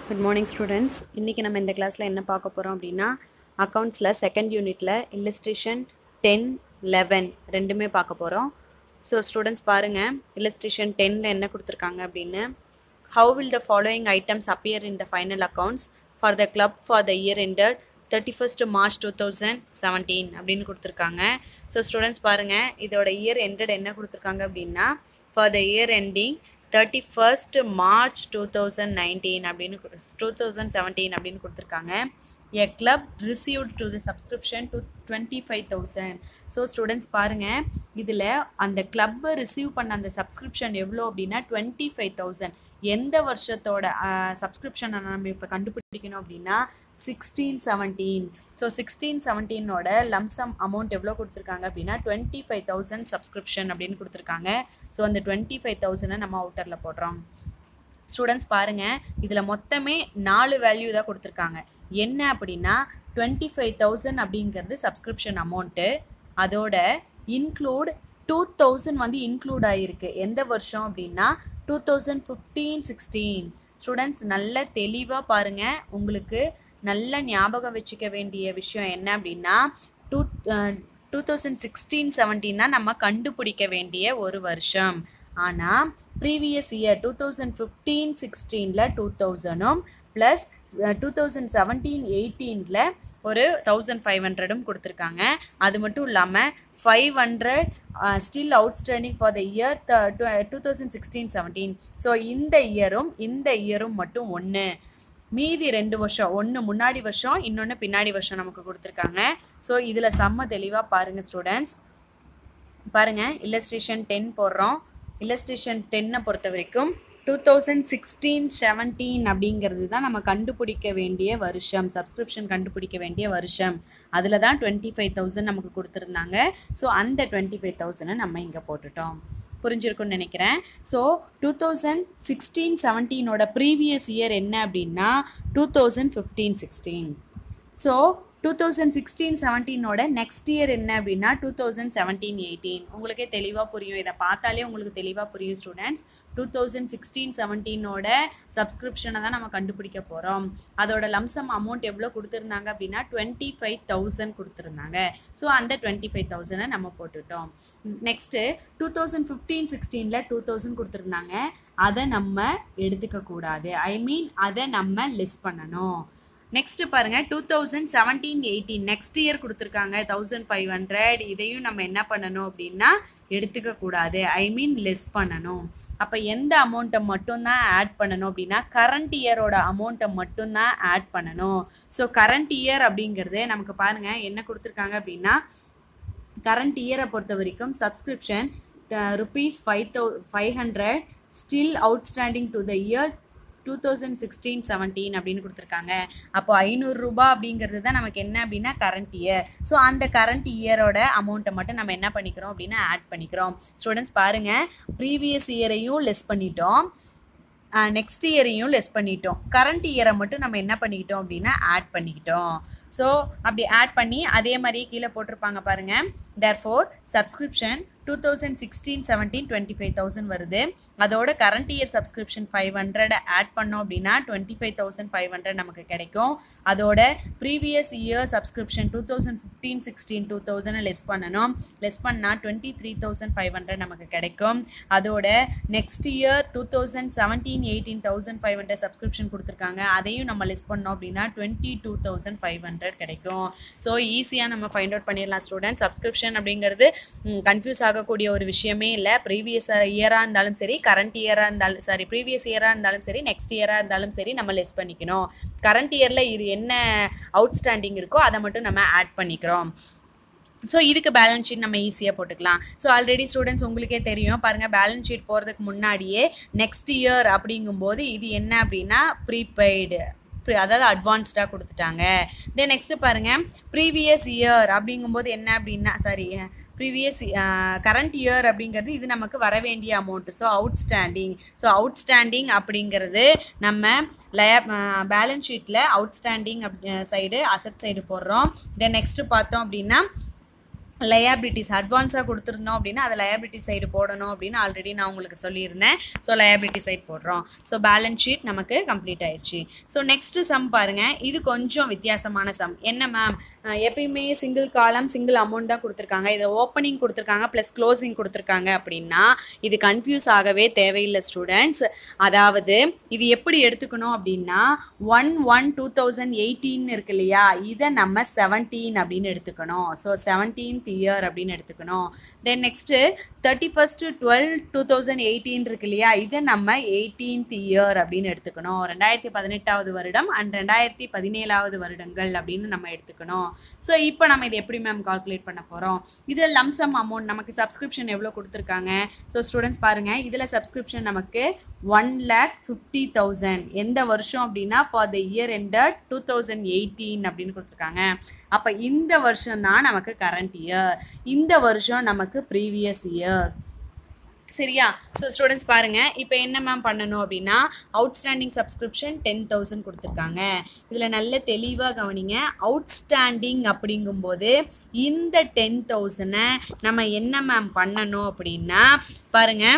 good morning students இன்றைக்கி நம்ம இந்த கிளாஸில் என்ன பார்க்க போகிறோம் அப்படின்னா அக்கௌண்ட்ஸில் செகண்ட் யூனிட்டில் இல்லஸ்ட்ரேஷன் டென் லெவன் ரெண்டுமே பார்க்க போகிறோம் ஸோ ஸ்டூடெண்ட்ஸ் பாருங்கள் இல்லஸ்ட்ரேஷன் டென்னில் என்ன கொடுத்துருக்காங்க அப்படின்னு how will the following items appear in the final accounts for the club for the year ended thirty first March two thousand seventeen அப்படின்னு கொடுத்துருக்காங்க ஸோ ஸ்டூடெண்ட்ஸ் பாருங்கள் இதோட இயர் எண்டட் என்ன கொடுத்துருக்காங்க அப்படின்னா for the year ending thirty first March two thousand nineteen அப்படின்னு two thousand seventeen அப்படின்னு கொடுத்துருக்காங்க a club received to the subscription to twenty five thousand so students பாருங்கள் இதில் அந்த கிளப்பை ரிசீவ் பண்ண அந்த சப்ஸ்கிரிப்ஷன் எவ்வளோ அப்படின்னா டுவெண்ட்டி ஃபைவ் தௌசண்ட் எந்த வருஷத்தோட சப்ஸ்கிரிப்ஷனை நம்ம இப்போ கண்டுபிடிக்கணும் அப்படின்னா சிக்ஸ்டீன் செவன்டீன் ஸோ சிக்ஸ்டீன் செவன்டீனோட லம்சம் அமௌண்ட் எவ்வளோ கொடுத்துருக்காங்க அப்படின்னா டுவெண்ட்டி ஃபைவ் தௌசண்ட் சப்ஸ்கிரிப்ஷன் அப்படின்னு கொடுத்துருக்காங்க ஸோ அந்த டுவெண்ட்டி ஃபைவ் தௌசண்டை நம்ம அவுட்டரில் போடுறோம் ஸ்டூடெண்ட்ஸ் பாருங்கள் இதில் மொத்தமே நாலு வேல்யூ தான் கொடுத்துருக்காங்க என்ன அப்படின்னா டுவெண்ட்டி ஃபைவ் தௌசண்ட் அப்படிங்கிறது சப்ஸ்கிரிப்ஷன் அமௌண்ட்டு அதோட இன்க்ளூட் டூ தௌசண்ட் வந்து இன்க்ளூட் ஆகிருக்கு எந்த வருஷம் அப்படின்னா two thousand fifteen sixteen students நல்ல தெளிவாக பாருங்கள் உங்களுக்கு நல்ல ஞாபகம் வச்சுக்க வேண்டிய விஷயம் என்ன அப்படின்னா டூ டூ தௌசண்ட் சிக்ஸ்டீன் செவன்டீன்னா நம்ம கண்டுபிடிக்க வேண்டிய ஒரு வருஷம் ஆனால் previous year two thousand fifteen சிக்ஸ்டீனில் டூ தௌசண்டும் ப்ளஸ் டூ தௌசண்ட் செவன்டீன் எயிட்டீனில் ஒரு தௌசண்ட் ஃபைவ் ஹண்ட்ரடும் கொடுத்துருக்காங்க அது மட்டும் இல்லாமல் five hundred still outstanding for the year two thousand sixteen seventeen so இந்த இயரும் இந்த இயரும் மட்டும் ஒன்று மீதி ரெண்டு வருஷம் ஒன்று முன்னாடி வருஷம் இன்னொன்று பின்னாடி வருஷம் நமக்கு கொடுத்துருக்காங்க ஸோ இதில் செம்ம தெளிவாக பாருங்கள் ஸ்டூடெண்ட்ஸ் பாருங்கள் இல்லஸ்ட்ரேஷன் டென் போடுறோம் இல்லஸ்ட்ரேஷன் டென்னை பொறுத்த வரைக்கும் டூ தௌசண்ட் சிக்ஸ்டீன் செவன்டீன் அப்படிங்கிறது தான் நம்ம கண்டுபிடிக்க வேண்டிய வருஷம் சப்ஸ்கிரிப்ஷன் கண்டுபிடிக்க வேண்டிய வருஷம் அதில் தான் டுவெண்ட்டி ஃபைவ் தௌசண்ட் நமக்கு கொடுத்துருந்தாங்க ஸோ அந்த டுவெண்ட்டி ஃபைவ் தௌசண்டை நம்ம இங்கே போட்டுட்டோம் புரிஞ்சிருக்கும்னு நினைக்கிறேன் ஸோ டூ தௌசண்ட் சிக்ஸ்டீன் செவன்டீனோட ப்ரீவியஸ் இயர் என்ன அப்படின்னா two thousand fifteen sixteen so two thousand sixteen செவன்டீனோட நெக்ஸ்ட் இயர் என்ன அப்படின்னா டூ தௌசண்ட் செவன்டீன் எயிட்டீன் உங்களுக்கே தெளிவாக புரியும் இதை பார்த்தாலே உங்களுக்கு தெளிவாக புரியும் ஸ்டூடெண்ட்ஸ் டூ தௌசண்ட் சிக்ஸ்டீன் செவன்டீனோட சப்ஸ்கிரிப்ஷனை தான் நம்ம கண்டுபிடிக்க போகிறோம் அதோட லம்சம் அமௌண்ட் எவ்வளோ கொடுத்துருந்தாங்க அப்படின்னா டுவெண்ட்டி ஃபைவ் தௌசண்ட் கொடுத்துருந்தாங்க ஸோ அந்த டுவெண்ட்டி ஃபைவ் தௌசண்டை நம்ம போட்டுட்டோம் நெக்ஸ்ட்டு டூ தௌசண்ட் ஃபிஃப்டீன் சிக்ஸ்டீனில் டூ தௌசண்ட் கொடுத்துருந்தாங்க அதை நம்ம எடுத்துக்க கூடாது ஐ மீன் அதை நம்ம லெஸ் பண்ணணும் நெக்ஸ்ட்டு பாருங்கள் two thousand seventeen eighteen next year கொடுத்துருக்காங்க தௌசண்ட் ஃபைவ் ஹண்ட்ரட் இதையும் நம்ம என்ன பண்ணணும் அப்படின்னா எடுத்துக்க கூடாது ஐ மீன் லெஸ் பண்ணணும் அப்போ எந்த அமௌண்ட்டை மட்டும்தான் ஆட் பண்ணணும் அப்படின்னா கரண்ட் இயரோட அமௌண்ட்டை மட்டும்தான் ஆட் பண்ணணும் ஸோ கரண்ட் இயர் அப்படிங்கிறது நமக்கு பாருங்கள் என்ன கொடுத்துருக்காங்க அப்படின்னா கரண்ட் இயரை பொறுத்த வரைக்கும் subscription rupees five thou five hundred still outstanding to the year two thousand sixteen seventeen அப்படின்னு கொடுத்துருக்காங்க அப்போ ஐநூறுரூபா அப்படிங்கிறது தான் நமக்கு என்ன அப்படின்னா கரண்ட் இயர் ஸோ அந்த கரண்ட் இயரோட அமௌண்ட்டை மட்டும் நம்ம என்ன பண்ணிக்கிறோம் அப்படின்னா ஆட் பண்ணிக்கிறோம் ஸ்டூடெண்ட்ஸ் பாருங்கள் ப்ரீவியஸ் இயரையும் லெஸ் பண்ணிட்டோம் நெக்ஸ்ட் இயரையும் லெஸ் பண்ணிட்டோம் கரண்ட் இயரை மட்டும் நம்ம என்ன பண்ணிக்கிட்டோம் அப்படின்னா ஆட் பண்ணிக்கிட்டோம் ஸோ அப்படி ஆட் பண்ணி அதே மாதிரியே கீழே போட்டிருப்பாங்க பாருங்கள் therefore subscription two thousand sixteen seventeen twenty five thousand வருது அதோட current year subscription five hundred add பண்ணோம் அப்படின்னா twenty five thousand five hundred நமக்கு கிடைக்கும் அதோட previous year subscription two thousand fifteen sixteen two thousand less பண்ணணும் less பண்ணால் twenty three thousand five hundred நமக்கு கிடைக்கும் அதோட next year two thousand seventeen eighteen thousand five hundred subscription கொடுத்துருக்காங்க அதையும் நம்ம லெஸ் பண்ணோம் அப்படின்னா twenty two thousand five hundred கிடைக்கும் ஸோ ஈஸியாக நம்ம ஃபைண்ட் அவுட் பண்ணிடலாம் ஸ்டூடெண்ட் சப்ஸ்கிரிப்ஷன் அப்படிங்கிறது கன்ஃபியூஸ் ஆகக்கூடிய ஒரு விஷயமே இல்லை ப்ரீவியஸ் இயராக இருந்தாலும் சரி கரண்ட் இயராக இருந்தாலும் சாரி ப்ரீவியஸ் இயராக இருந்தாலும் சரி நெக்ஸ்ட் இயராக இருந்தாலும் சரி நம்ம லெஸ் பண்ணிக்கணும் கரண்ட் இயரில் இது என்ன அவுட்ஸ்டாண்டிங் இருக்கோ அதை மட்டும் நம்ம ஆட் பண்ணிக்கிறோம் ஸோ இதுக்கு பேலன்ஸ் ஷீட் நம்ம ஈஸியாக போட்டுக்கலாம் ஸோ ஆல்ரெடி ஸ்டூடெண்ட்ஸ் உங்களுக்கே தெரியும் பாருங்கள் பேலன்ஸ் ஷீட் போகிறதுக்கு முன்னாடியே நெக்ஸ்ட் இயர் அப்படிங்கும்போது இது என்ன அப்படின்னா ப்ரீபெய்டு அதாவது அட்வான்ஸ்டாக கொடுத்துட்டாங்க தென் நெக்ஸ்ட்டு பாருங்கள் ப்ரீவியஸ் இயர் அப்படிங்கும்போது என்ன அப்படின்னா சாரி ப்ரீவியஸ் கரண்ட் இயர் அப்படிங்கிறது இது நமக்கு வர வேண்டிய amount so outstanding so outstanding அப்படிங்கிறது நம்ம லய பேலன்ஸ் ஷீட்டில் outstanding up side asset side போடுறோம் தென் நெக்ஸ்ட்டு பார்த்தோம் அப்படின்னா லயபிலிட்டிஸ் அட்வான்ஸாக கொடுத்துருந்தோம் அப்படின்னா அதை லயபிலிட்டி சைடு போடணும் அப்படின்னு ஆல்ரெடி நான் உங்களுக்கு சொல்லியிருந்தேன் ஸோ லயபிலிட்டி சைடு போடுறோம் ஸோ பேலன்ஸ் ஷீட் நமக்கு கம்ப்ளீட் ஆயிடுச்சு ஸோ நெக்ஸ்ட்டு சம் பாருங்கள் இது கொஞ்சம் வித்தியாசமான சம் என்ன மேம் எப்பயுமே சிங்கிள் காலம் சிங்கிள் அமௌண்ட் தான் கொடுத்துருக்காங்க இதை ஓப்பனிங் கொடுத்துருக்காங்க ப்ளஸ் க்ளோசிங் கொடுத்துருக்காங்க அப்படின்னா இது கன்ஃபியூஸ் ஆகவே தேவையில்லை ஸ்டூடெண்ட்ஸ் அதாவது இது எப்படி எடுத்துக்கணும் அப்படின்னா one one two thousand eighteen இருக்கு இல்லையா இதை நம்ம செவன்டீன் அப்படின்னு எடுத்துக்கணும் ஸோ செவன்டீன்த் இயர் அப்படின்னு எடுத்துக்கணும் then next thirty first twelve two thousand eighteen இருக்கு இல்லையா இதை நம்ம எயிட்டீன்த் இயர் அப்படின்னு எடுத்துக்கணும் ரெண்டாயிரத்தி பதினெட்டாவது வருடம் அண்ட் ரெண்டாயிரத்தி பதினேழாவது வருடங்கள் அப்படின்னு நம்ம எடுத்துக்கணும் ஸோ இப்போ நம்ம இதை எப்படி மேம் கால்குலேட் பண்ண போகிறோம் இதில் லம்சம் அமௌண்ட் நமக்கு சப்ஸ்கிரிப்ஷன் எவ்வளோ கொடுத்துருக்காங்க ஸோ ஸ்டூடெண்ட்ஸ் பாருங்கள் இதில் சப்ஸ்கிரிப்ஷன் நமக்கு ஒன் லேக் ஃபிஃப்டி தௌசண்ட் எந்த வருஷம் அப்படின்னா for the year ended two thousand eighteen அப்படின்னு கொடுத்துருக்காங்க அப்போ இந்த வருஷம் தான் நமக்கு கரண்ட் இயர் இந்த வருஷம் நமக்கு ப்ரீவியஸ் இயர் சரியா ஸோ ஸ்டூடெண்ட்ஸ் பாருங்கள் இப்போ என்ன மேம் பண்ணணும் அப்படின்னா அவுட்ஸ்டாண்டிங் சப்ஸ்கிரிப்ஷன் டென் தௌசண்ட் கொடுத்துருக்காங்க இதில் நல்ல தெளிவாக கவனிங்க அவுட்ஸ்டாண்டிங் அப்படிங்கும்போது இந்த டென் தௌசண்டை நம்ம என்ன மேம் பண்ணணும் அப்படின்னா பாருங்கள்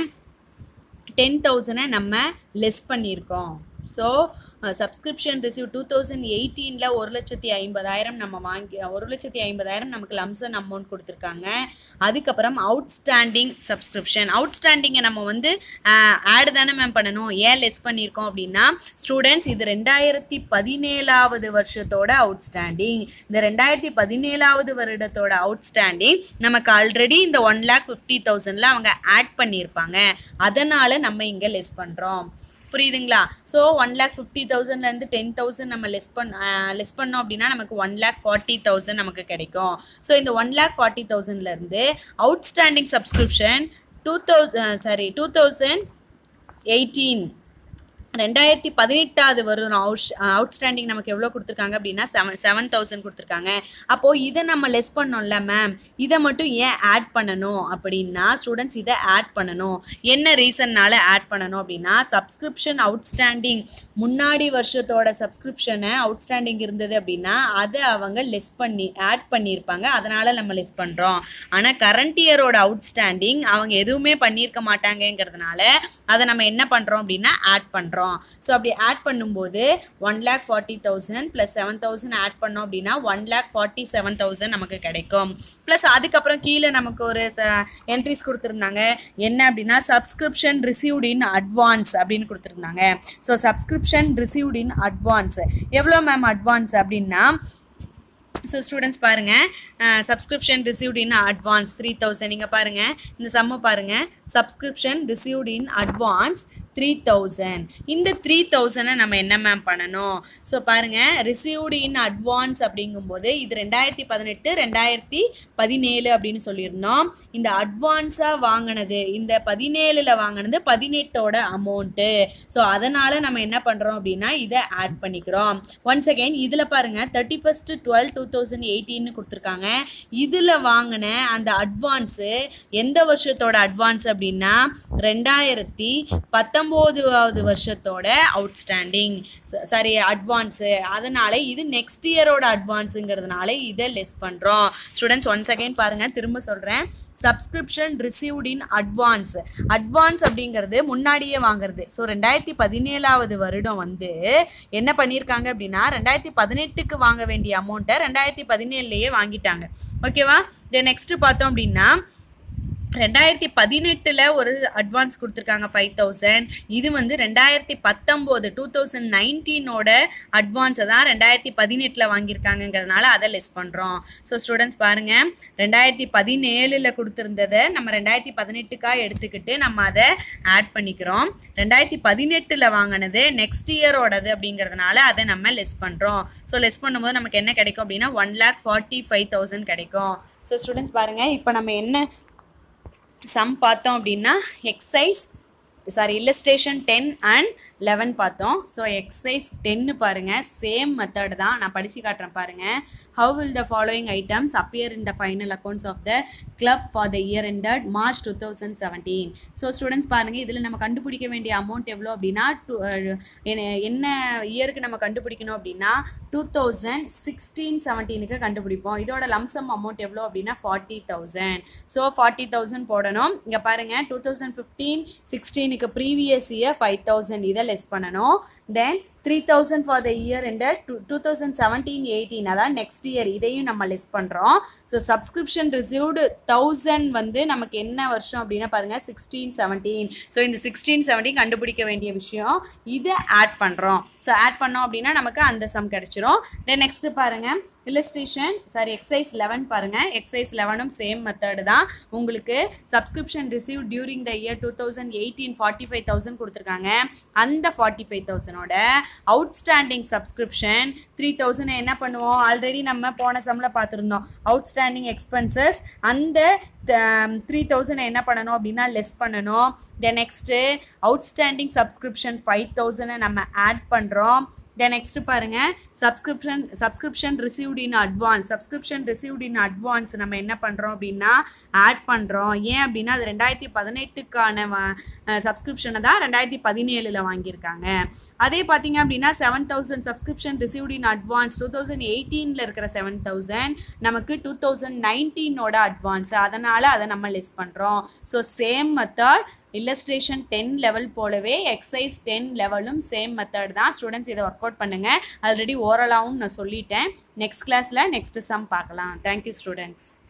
டென் தௌசண்டை நம்ம லெஸ் பண்ணியிருக்கோம் so subscription receive two thousand எயிட்டீனில் ஒரு லட்சத்தி ஐம்பதாயிரம் நம்ம வாங்கி ஒரு லட்சத்தி ஐம்பதாயிரம் நமக்கு லம்சன் அமௌண்ட் கொடுத்துருக்காங்க அதுக்கப்புறம் அவுட்ஸ்டாண்டிங் சப்ஸ்கிரிப்ஷன் அவுட்ஸ்டாண்டிங்கை நம்ம வந்து ஆட் தானே மேம் பண்ணணும் ஏன் லெஸ் பண்ணியிருக்கோம் அப்படின்னா ஸ்டூடெண்ட்ஸ் இது ரெண்டாயிரத்தி பதினேழாவது வருஷத்தோட அவுட்ஸ்டாண்டிங் இந்த ரெண்டாயிரத்தி பதினேழாவது வருடத்தோட அவுட்ஸ்டாண்டிங் நமக்கு ஆல்ரெடி இந்த ஒன் லேக் ஃபிஃப்டி தௌசண்டில் அவங்க ஆட் பண்ணியிருப்பாங்க அதனால் நம்ம இங்கே லெஸ் பண்ணுறோம் புரியுதுங்களா ஸோ ஒன் லேக் ஃபிஃப்டி தௌசண்ட்லேருந்து டென் தௌசண்ட் நம்ம லெஸ் பண் லெஸ் பண்ணோம் அப்படின்னா நமக்கு ஒன் லேக் ஃபார்ட்டி தௌசண்ட் நமக்கு கிடைக்கும் ஸோ இந்த ஒன் லேக் ஃபார்ட்டி தௌசண்ட்லேருந்து outstanding subscription two thousand sorry two thousand eighteen ரெண்டாயிரத்தி பதினெட்டாவது வரும் அவுட் அவுட்ஸ்டாண்டிங் நமக்கு எவ்வளோ கொடுத்துருக்காங்க அப்படின்னா செவன் செவன் தௌசண்ட் கொடுத்துருக்காங்க அப்போது இதை நம்ம லெஸ் பண்ணோம்ல மேம் இதை மட்டும் ஏன் ஆட் பண்ணணும் அப்படின்னா ஸ்டூடெண்ட்ஸ் இதை ஆட் பண்ணணும் என்ன ரீசன்னால ஆட் பண்ணணும் அப்படின்னா சப்ஸ்கிரிப்ஷன் அவுட்ஸ்டாண்டிங் முன்னாடி வருஷத்தோட சப்ஸ்கிரிப்ஷனை அவுட்ஸ்டாண்டிங் இருந்தது அப்படின்னா அதை அவங்க லெஸ் பண்ணி ஆட் பண்ணியிருப்பாங்க அதனால் நம்ம லெஸ் பண்ணுறோம் ஆனால் கரண்ட் இயரோட அவுட்ஸ்டாண்டிங் அவங்க எதுவுமே பண்ணியிருக்க மாட்டாங்கங்கிறதுனால அதை நம்ம என்ன பண்ணுறோம் அப்படின்னா ஆட் பண்ணுறோம் ஸோ அப்படி ஆட் பண்ணும்போது one lakh forty thousand plus seven thousand add பண்ணோம் அப்படின்னா one lakh forty seven thousand நமக்கு கிடைக்கும் ப்ளஸ் அதுக்கப்புறம் கீழே நமக்கு ஒரு என்ட்ரிஸ் கொடுத்துருந்தாங்க என்ன அப்படின்னா சப்ஸ்கிரிப்ஷன் ரிசீவ்ட் இன் அட்வான்ஸ் அப்படின்னு கொடுத்துருந்தாங்க so subscription received in advance எவ்வளோ மேம் அட்வான்ஸ் அப்படின்னா ஸோ ஸ்டூடெண்ட்ஸ் பாருங்கள் subscription received in advance three thousand நீங்கள் பாருங்கள் இந்த சம்மு பாருங்கள் subscription received in advance three thousand இந்த த்ரீ தௌசண்டை நம்ம என்ன மேம் பண்ணணும் ஸோ பாருங்கள் ரிசீவ்டு இன் அட்வான்ஸ் அப்படிங்கும்போது இது ரெண்டாயிரத்தி பதினெட்டு ரெண்டாயிரத்தி பதினேழு அப்படின்னு சொல்லியிருந்தோம் இந்த அட்வான்ஸாக வாங்கினது இந்த பதினேழில் வாங்கினது பதினெட்டோட அமௌண்ட்டு ஸோ அதனால் நம்ம என்ன பண்ணுறோம் அப்படின்னா இதை ஆட் பண்ணிக்கிறோம் ஒன்ஸ் அகெயின் இதில் பாருங்கள் thirty first twelve two thousand எயிட்டீன்னு கொடுத்துருக்காங்க இதில் வாங்கின அந்த அட்வான்ஸு எந்த வருஷத்தோட அட்வான்ஸ் அப்படின்னா ரெண்டாயிரத்தி பத்தொம்போதாவது வருஷத்தோட அவுட்ஸ்டாண்டிங் சாரி அட்வான்ஸு அதனால இது நெக்ஸ்ட் இயரோட அட்வான்ஸுங்கிறதுனால இதை லெஸ் பண்ணுறோம் ஸ்டூடெண்ட்ஸ் ஒன்ஸ் அகைன் பாருங்கள் திரும்ப சொல்கிறேன் subscription received in advance advance அப்படிங்கிறது முன்னாடியே வாங்குறது ஸோ ரெண்டாயிரத்தி பதினேழாவது வருடம் வந்து என்ன பண்ணியிருக்காங்க அப்படின்னா ரெண்டாயிரத்தி பதினெட்டுக்கு வாங்க வேண்டிய அமௌண்ட்டை ரெண்டாயிரத்தி பதினேழுலேயே வாங்கிட்டாங்க ஓகேவா தென் நெக்ஸ்ட்டு பார்த்தோம் அப்படின்னா ரெண்டாயிரத்தி பதினெட்டில் ஒரு அட்வான்ஸ் கொடுத்துருக்காங்க ஃபைவ் தௌசண்ட் இது வந்து ரெண்டாயிரத்தி பத்தொம்போது டூ தௌசண்ட் நைன்டீனோட அட்வான்ஸை தான் ரெண்டாயிரத்தி பதினெட்டில் வாங்கியிருக்காங்கங்கிறதுனால அதை லெஸ் பண்ணுறோம் ஸோ ஸ்டூடெண்ட்ஸ் பாருங்கள் ரெண்டாயிரத்தி பதினேழில் கொடுத்துருந்ததை நம்ம ரெண்டாயிரத்தி பதினெட்டுக்காக எடுத்துக்கிட்டு நம்ம அதை ஆட் பண்ணிக்கிறோம் ரெண்டாயிரத்தி பதினெட்டில் வாங்கினது நெக்ஸ்ட் இயரோடது அப்படிங்கிறதுனால அதை நம்ம லெஸ் பண்ணுறோம் ஸோ லெஸ் பண்ணும்போது நமக்கு என்ன கிடைக்கும் அப்படின்னா one lakh forty five thousand கிடைக்கும் ஸோ ஸ்டூடெண்ட்ஸ் பாருங்கள் இப்போ நம்ம என்ன சம் பார்த்தோம் அப்படின்னா exercise sorry illustration ten and eleven பார்த்தோம் ஸோ எக்ஸசைஸ் டென்னு பாருங்கள் சேம் மெத்தட் தான் நான் படித்து காட்டுறேன் பாருங்கள் how will the following items appear in the final accounts of the club for the year ended March two thousand seventeen so students பாருங்கள் இதில் நம்ம கண்டுபிடிக்க வேண்டிய அமௌண்ட் எவ்வளோ அப்படின்னா டூ என்ன இயருக்கு நம்ம கண்டுபிடிக்கணும் அப்படின்னா டூ தௌசண்ட் சிக்ஸ்டீன் செவன்டீனுக்கு கண்டுபிடிப்போம் இதோட லம்சம் அமௌண்ட் எவ்வளோ அப்படின்னா forty thousand so forty thousand போடணும் இங்கே பாருங்கள் டூ தௌசண்ட் ஃபிஃப்டீன் சிக்ஸ்டீனுக்கு ப்ரீவியஸ் இயர் ஃபைவ் தௌசண்ட் இதை லெஸ் பண்ணணும் then three thousand for the year இந்த two two thousand seventeen eighteen அதான் நெக்ஸ்ட் இயர் இதையும் நம்ம லெஸ் பண்ணுறோம் ஸோ சப்ஸ்கிரிப்ஷன் ரிசீவ்டு தௌசண்ட் வந்து நமக்கு என்ன வருஷம் அப்படின்னா பாருங்கள் சிக்ஸ்டீன் செவன்டீன் ஸோ இந்த சிக்ஸ்டீன் செவன்டீன் கண்டுபிடிக்க வேண்டிய விஷயம் இதை ஆட் பண்ணுறோம் ஸோ ஆட் பண்ணோம் அப்படின்னா நமக்கு அந்த சம் கிடச்சிரும் தென் நெக்ஸ்ட்டு பாருங்கள் இல்லஸ்ட்ரேஷன் சாரி எக்ஸைஸ் லெவன் பாருங்கள் எக்ஸைஸ் லெவனும் சேம் மெத்தடு தான் உங்களுக்கு subscription receive during the year two thousand eighteen forty five thousand கொடுத்துருக்காங்க அந்த ஃபார்ட்டி ஃபைவ் தௌசண்டோட அவுட்ஸ்டாண்டிங் சப்ஸ்கிரிப்ஷன் த்ரீ தௌசண்ட் என்ன பண்ணுவோம் ஆல்ரெடி நம்ம போன சம்மில் பார்த்துருந்தோம் அவுட்ஸ்டாண்டிங் எக்ஸ்பென்சஸ் அந்த த்ரீ தௌசண்ட் என்ன பண்ணணும் அப்படின்னா லெஸ் பண்ணணும் then next outstanding subscription five தௌசண்டை நம்ம ஆட் பண்ணுறோம் தென் நெக்ஸ்ட்டு பாருங்கள் subscription subscription received in advance subscription received in advance நம்ம என்ன பண்ணுறோம் அப்படின்னா ஆட் பண்ணுறோம் ஏன் அப்படின்னா அது ரெண்டாயிரத்தி பதினெட்டுக்கான சப்ஸ்கிரிப்ஷனை தான் ரெண்டாயிரத்தி பதினேழில் வாங்கியிருக்காங்க அதே பார்த்தீங்க அப்படின்னா seven thousand subscription received in advance two thousand எயிட்டீனில் இருக்கிற செவன் தௌசண்ட் நமக்கு டூ தௌசண்ட் நைன்டீனோட அட்வான்ஸ் அதனால் அதை நம்ம லெஸ் பண்ணுறோம் so same method illustration ten level போலவே எக்ஸைஸ் டென் லெவலும் சேம் மெத்தட் தான் ஸ்டூடெண்ட்ஸ் இதை ஒர்க் அவுட் பண்ணுங்கள் ஆல்ரெடி ஓரலாகவும் நான் சொல்லிட்டேன் நெக்ஸ்ட் கிளாஸில் நெக்ஸ்ட் சம் பார்க்கலாம் தேங்க்யூ ஸ்டூடெண்ட்ஸ்